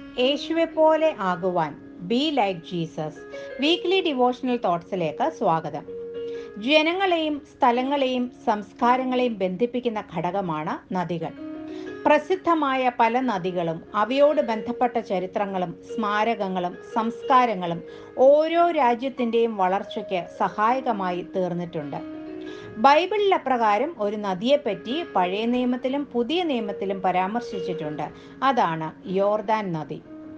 യേശുവെ പോലെ ആകുവാൻ be like Jesus weekly devotional തോട്ട്സിലേക്ക് സ്വാഗതം ജനങ്ങളെയും സ്ഥലങ്ങളെയും സംസ്കാരങ്ങളെയും ബന്ധിപ്പിക്കുന്ന ഘടകമാണ് നദികൾ പ്രസിദ്ധമായ പല നദികളും അവയോട് ബന്ധപ്പെട്ട ചരിത്രങ്ങളും സ്മാരകങ്ങളും സംസ്കാരങ്ങളും ഓരോ രാജ്യത്തിൻ്റെയും വളർച്ചയ്ക്ക് സഹായകമായി തീർന്നിട്ടുണ്ട് ബൈബിളിൽ അപ്രകാരം ഒരു നദിയെപ്പറ്റി പഴയ നിയമത്തിലും പുതിയ നിയമത്തിലും പരാമർശിച്ചിട്ടുണ്ട് അതാണ് യോർദാൻ നദി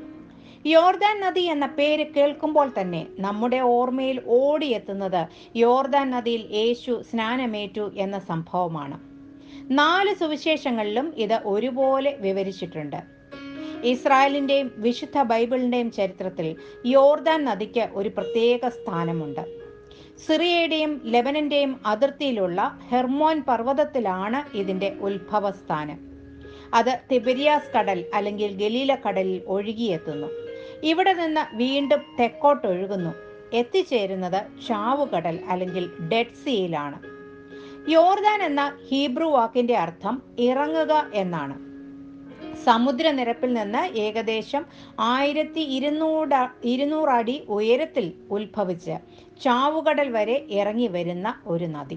യോർദാൻ നദി എന്ന പേര് കേൾക്കുമ്പോൾ തന്നെ നമ്മുടെ ഓർമ്മയിൽ ഓടിയെത്തുന്നത് യോർദാൻ നദിയിൽ യേശു സ്നാനമേറ്റു എന്ന സംഭവമാണ് നാല് സുവിശേഷങ്ങളിലും ഇത് ഒരുപോലെ വിവരിച്ചിട്ടുണ്ട് ഇസ്രായേലിൻ്റെയും വിശുദ്ധ ബൈബിളിൻ്റെയും ചരിത്രത്തിൽ യോർദാൻ നദിക്ക് ഒരു പ്രത്യേക സ്ഥാനമുണ്ട് സിറിയയുടെയും ലെബനന്റെയും അതിർത്തിയിലുള്ള ഹെർമോൻ പർവ്വതത്തിലാണ് ഇതിന്റെ ഉത്ഭവസ്ഥാനം അത് തിബരിയാസ് കടൽ അല്ലെങ്കിൽ ഗലീല കടലിൽ ഒഴുകിയെത്തുന്നു ഇവിടെ നിന്ന് വീണ്ടും തെക്കോട്ടൊഴുകുന്നു എത്തിച്ചേരുന്നത് ചാവുകടൽ അല്ലെങ്കിൽ ഡെഡ് സീയിലാണ് യോർദാൻ എന്ന ഹീബ്രു വാക്കിന്റെ അർത്ഥം ഇറങ്ങുക എന്നാണ് സമുദ്രനിരപ്പിൽ നിന്ന് ഏകദേശം ആയിരത്തി ഇരുന്നൂറ് ഇരുന്നൂറ് അടി ഉയരത്തിൽ ഉത്ഭവിച്ച് ചാവുകടൽ വരെ ഇറങ്ങി വരുന്ന ഒരു നദി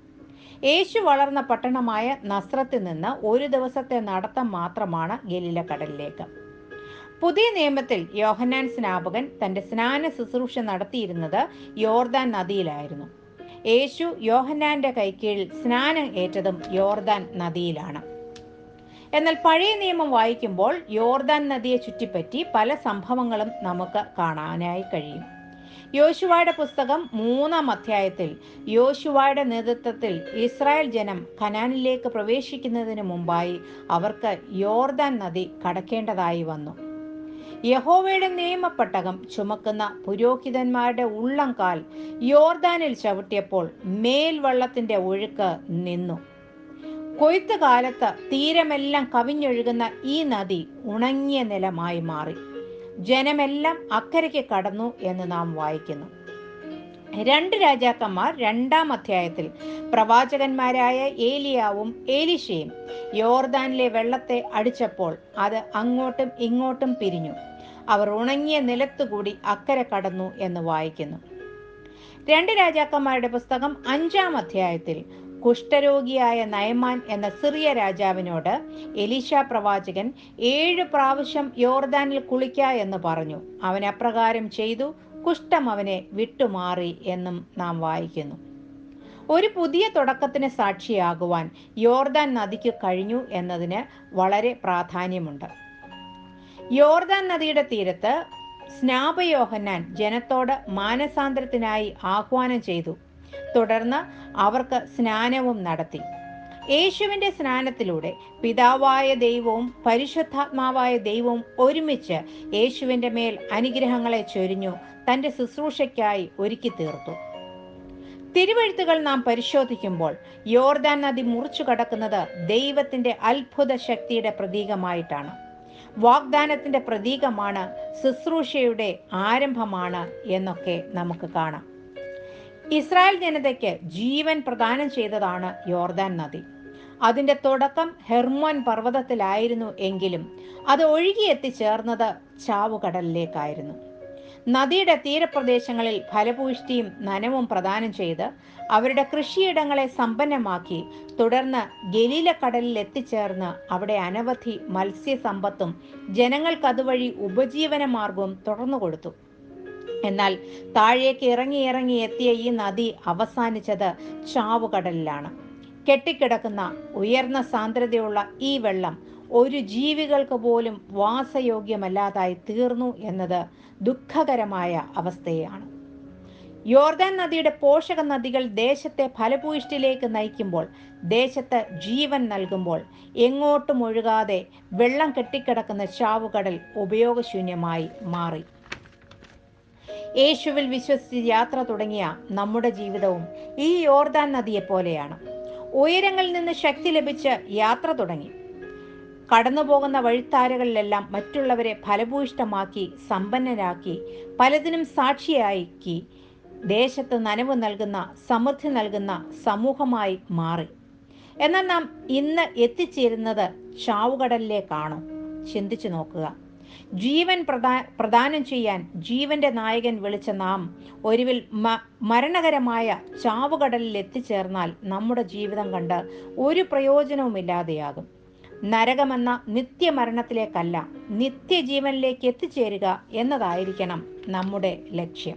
യേശു വളർന്ന പട്ടണമായ നസ്രത്തിൽ നിന്ന് ഒരു ദിവസത്തെ നടത്തം മാത്രമാണ് ഗലീല കടലിലേക്ക് പുതിയ നിയമത്തിൽ യോഹന്നാൻ സ്നാപകൻ തന്റെ സ്നാന ശുശ്രൂഷ നടത്തിയിരുന്നത് യോർദാൻ നദിയിലായിരുന്നു യേശു യോഹന്നാന്റെ കൈക്കീഴിൽ സ്നാനം ഏറ്റതും യോർദാൻ നദിയിലാണ് എന്നാൽ പഴയ നിയമം വായിക്കുമ്പോൾ യോർദാൻ നദിയെ ചുറ്റിപ്പറ്റി പല സംഭവങ്ങളും നമുക്ക് കാണാനായി കഴിയും യോശുവയുടെ പുസ്തകം മൂന്നാം അധ്യായത്തിൽ യോശുവയുടെ നേതൃത്വത്തിൽ ഇസ്രായേൽ ജനം ഖനാനിലേക്ക് പ്രവേശിക്കുന്നതിന് മുമ്പായി അവർക്ക് യോർദാൻ നദി കടക്കേണ്ടതായി വന്നു യഹോവയുടെ നിയമപ്പെട്ടകം ചുമക്കുന്ന പുരോഹിതന്മാരുടെ ഉള്ളംകാൽ യോർദാനിൽ ചവിട്ടിയപ്പോൾ മേൽവള്ളത്തിന്റെ ഒഴുക്ക് നിന്നു കൊയ്ത്ത് കാലത്ത് തീരമെല്ലാം കവിഞ്ഞൊഴുകുന്ന ഈ നദി ഉണങ്ങിയ നിലമായി മാറി ജനമെല്ലാം അക്കരയ്ക്ക് കടന്നു എന്ന് നാം വായിക്കുന്നു രണ്ട് രാജാക്കന്മാർ രണ്ടാം അധ്യായത്തിൽ പ്രവാചകന്മാരായ ഏലിയാവും ഏലിഷയും യോർദാനിലെ വെള്ളത്തെ അടിച്ചപ്പോൾ അത് അങ്ങോട്ടും ഇങ്ങോട്ടും പിരിഞ്ഞു അവർ ഉണങ്ങിയ നിലത്തുകൂടി അക്കരെ കടന്നു എന്ന് വായിക്കുന്നു രണ്ട് രാജാക്കന്മാരുടെ പുസ്തകം അഞ്ചാം അധ്യായത്തിൽ കുഷ്ഠരോഗിയായ നയമാൻ എന്ന സിറിയ രാജാവിനോട് എലീഷ പ്രവാചകൻ ഏഴ് പ്രാവശ്യം യോർദാനിൽ കുളിക്ക എന്ന് പറഞ്ഞു അവൻ അപ്രകാരം ചെയ്തു കുഷ്ഠം അവനെ വിട്ടുമാറി എന്നും നാം വായിക്കുന്നു ഒരു പുതിയ തുടക്കത്തിന് സാക്ഷിയാകുവാൻ യോർദാൻ നദിക്ക് കഴിഞ്ഞു എന്നതിന് വളരെ പ്രാധാന്യമുണ്ട് യോർദാൻ നദിയുടെ തീരത്ത് സ്നാപയോഹന്നാൻ ജനത്തോട് മാനസാന്തരത്തിനായി ആഹ്വാനം ചെയ്തു തുടർന്ന് അവർക്ക് സ്നാനവും നടത്തി യേശുവിന്റെ സ്നാനത്തിലൂടെ പിതാവായ ദൈവവും പരിശുദ്ധാത്മാവായ ദൈവവും ഒരുമിച്ച് യേശുവിന്റെ മേൽ അനുഗ്രഹങ്ങളെ ചൊരിഞ്ഞു തന്റെ ശുശ്രൂഷയ്ക്കായി ഒരുക്കി തീർത്തു തിരുവഴുത്തുകൾ നാം പരിശോധിക്കുമ്പോൾ യോർദാൻ നദി മുറിച്ചു കടക്കുന്നത് ദൈവത്തിന്റെ അത്ഭുത ശക്തിയുടെ പ്രതീകമായിട്ടാണ് വാഗ്ദാനത്തിന്റെ പ്രതീകമാണ് ശുശ്രൂഷയുടെ ആരംഭമാണ് എന്നൊക്കെ നമുക്ക് കാണാം ഇസ്രായേൽ ജനതയ്ക്ക് ജീവൻ പ്രദാനം ചെയ്തതാണ് യോർദാൻ നദി അതിന്റെ തുടക്കം ഹെർമോൻ പർവ്വതത്തിലായിരുന്നു എങ്കിലും അത് ഒഴുകിയെത്തിച്ചേർന്നത് ചാവുകടലിലേക്കായിരുന്നു നദിയുടെ തീരപ്രദേശങ്ങളിൽ ഫലപുഷ്ടിയും നനവും പ്രദാനം ചെയ്ത് അവരുടെ കൃഷിയിടങ്ങളെ സമ്പന്നമാക്കി തുടർന്ന് ഗലീല കടലിൽ എത്തിച്ചേർന്ന് അവിടെ അനവധി മത്സ്യസമ്പത്തും ജനങ്ങൾക്ക് അതുവഴി ഉപജീവന മാർഗവും തുറന്നു കൊടുത്തു എന്നാൽ താഴേക്ക് ഇറങ്ങി ഇറങ്ങി എത്തിയ ഈ നദി അവസാനിച്ചത് ചാവുകടലിലാണ് കെട്ടിക്കിടക്കുന്ന ഉയർന്ന സാന്ദ്രതയുള്ള ഈ വെള്ളം ഒരു ജീവികൾക്ക് പോലും വാസയോഗ്യമല്ലാതായി തീർന്നു എന്നത് ദുഃഖകരമായ അവസ്ഥയാണ് യോർദാൻ നദിയുടെ പോഷക നദികൾ ദേശത്തെ ഫലഭൂയിഷ്ടിലേക്ക് നയിക്കുമ്പോൾ ദേശത്ത് ജീവൻ നൽകുമ്പോൾ എങ്ങോട്ടും ഒഴുകാതെ വെള്ളം കെട്ടിക്കിടക്കുന്ന ചാവുകടൽ ഉപയോഗശൂന്യമായി മാറി യേശുവിൽ വിശ്വസിച്ച് യാത്ര തുടങ്ങിയ നമ്മുടെ ജീവിതവും ഈ യോർദാൻ നദിയെ പോലെയാണ് ഉയരങ്ങളിൽ നിന്ന് ശക്തി ലഭിച്ച് യാത്ര തുടങ്ങി കടന്നു പോകുന്ന വഴിത്താരകളിലെല്ലാം മറ്റുള്ളവരെ ഫലഭൂയിഷ്ടമാക്കി സമ്പന്നരാക്കി പലതിനും സാക്ഷിയാക്കി ദേശത്ത് നനവ് നൽകുന്ന സമൃദ്ധി നൽകുന്ന സമൂഹമായി മാറി എന്നാൽ നാം ഇന്ന് എത്തിച്ചേരുന്നത് ചാവുകടലിലേക്കാണോ ചിന്തിച്ചു നോക്കുക ജീവൻ പ്രദാ പ്രദാനം ചെയ്യാൻ ജീവന്റെ നായകൻ വിളിച്ച നാം ഒടുവിൽ മ മരണകരമായ ചാവുകടലിൽ എത്തിച്ചേർന്നാൽ നമ്മുടെ ജീവിതം കണ്ട് ഒരു പ്രയോജനവുമില്ലാതെയാകും നരകമെന്ന നിത്യമരണത്തിലേക്കല്ല നിത്യജീവനിലേക്ക് എത്തിച്ചേരുക എന്നതായിരിക്കണം നമ്മുടെ ലക്ഷ്യം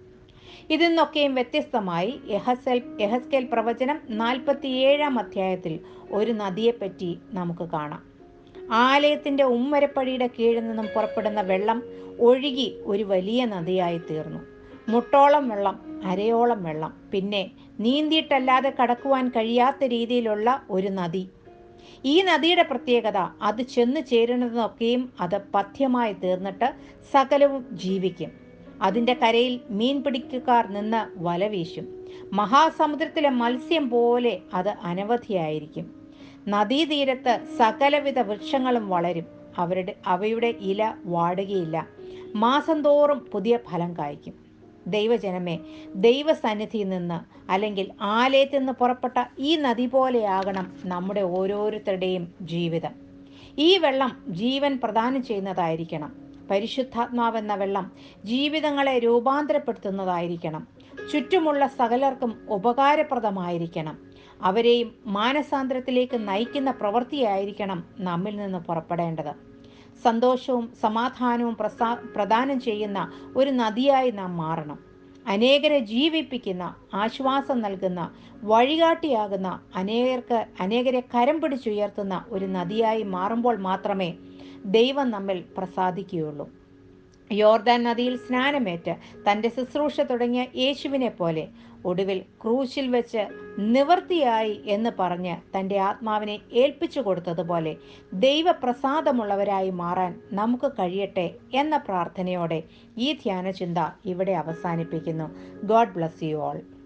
ഇതിൽ നിന്നൊക്കെയും വ്യത്യസ്തമായി എഹസൽ എഹസ്കേൽ പ്രവചനം നാൽപ്പത്തിയേഴാം അധ്യായത്തിൽ ഒരു നദിയെപ്പറ്റി നമുക്ക് കാണാം ആലയത്തിന്റെ ഉമ്മരപ്പടിയുടെ കീഴിൽ നിന്നും പുറപ്പെടുന്ന വെള്ളം ഒഴുകി ഒരു വലിയ നദിയായി തീർന്നു മുട്ടോളം വെള്ളം അരയോളം വെള്ളം പിന്നെ നീന്തിയിട്ടല്ലാതെ കടക്കുവാൻ കഴിയാത്ത രീതിയിലുള്ള ഒരു നദി ഈ നദിയുടെ പ്രത്യേകത അത് ചെന്ന് ചേരുന്നതൊക്കെയും അത് പഥ്യമായി തീർന്നിട്ട് സകലവും ജീവിക്കും അതിൻ്റെ കരയിൽ മീൻ പിടിക്കുകാർ നിന്ന് വല വീശും മഹാസമുദ്രത്തിലെ മത്സ്യം പോലെ അത് അനവധിയായിരിക്കും നദീതീരത്ത് സകലവിധ വൃക്ഷങ്ങളും വളരും അവരുടെ അവയുടെ ഇല വാടുകയില്ല മാസം തോറും പുതിയ ഫലം കായ്ക്കും ദൈവജനമേ ദൈവസന്നിധിയിൽ നിന്ന് അല്ലെങ്കിൽ ആലയത്തിൽ നിന്ന് പുറപ്പെട്ട ഈ നദി പോലെയാകണം നമ്മുടെ ഓരോരുത്തരുടെയും ജീവിതം ഈ വെള്ളം ജീവൻ പ്രദാനം ചെയ്യുന്നതായിരിക്കണം പരിശുദ്ധാത്മാവെന്ന വെള്ളം ജീവിതങ്ങളെ രൂപാന്തരപ്പെടുത്തുന്നതായിരിക്കണം ചുറ്റുമുള്ള സകലർക്കും ഉപകാരപ്രദമായിരിക്കണം അവരെയും മാനസാന്തരത്തിലേക്ക് നയിക്കുന്ന പ്രവൃത്തിയായിരിക്കണം നമ്മിൽ നിന്ന് പുറപ്പെടേണ്ടത് സന്തോഷവും സമാധാനവും പ്രസാ പ്രദാനം ചെയ്യുന്ന ഒരു നദിയായി നാം മാറണം അനേകരെ ജീവിപ്പിക്കുന്ന ആശ്വാസം നൽകുന്ന വഴികാട്ടിയാകുന്ന അനേകർക്ക് അനേകരെ കരം പിടിച്ചുയർത്തുന്ന ഒരു നദിയായി മാറുമ്പോൾ മാത്രമേ ദൈവം നമ്മിൽ പ്രസാദിക്കുകയുള്ളൂ യോർദാൻ നദിയിൽ സ്നാനമേറ്റ് തൻ്റെ ശുശ്രൂഷ തുടങ്ങിയ യേശുവിനെ പോലെ ഒടുവിൽ ക്രൂശിൽ വെച്ച് നിവൃത്തിയായി എന്ന് പറഞ്ഞ് തൻ്റെ ആത്മാവിനെ ഏൽപ്പിച്ചു കൊടുത്തതുപോലെ ദൈവപ്രസാദമുള്ളവരായി മാറാൻ നമുക്ക് കഴിയട്ടെ എന്ന പ്രാർത്ഥനയോടെ ഈ ധ്യാനചിന്ത ഇവിടെ അവസാനിപ്പിക്കുന്നു ഗോഡ് ബ്ലസ് യു ഓൾ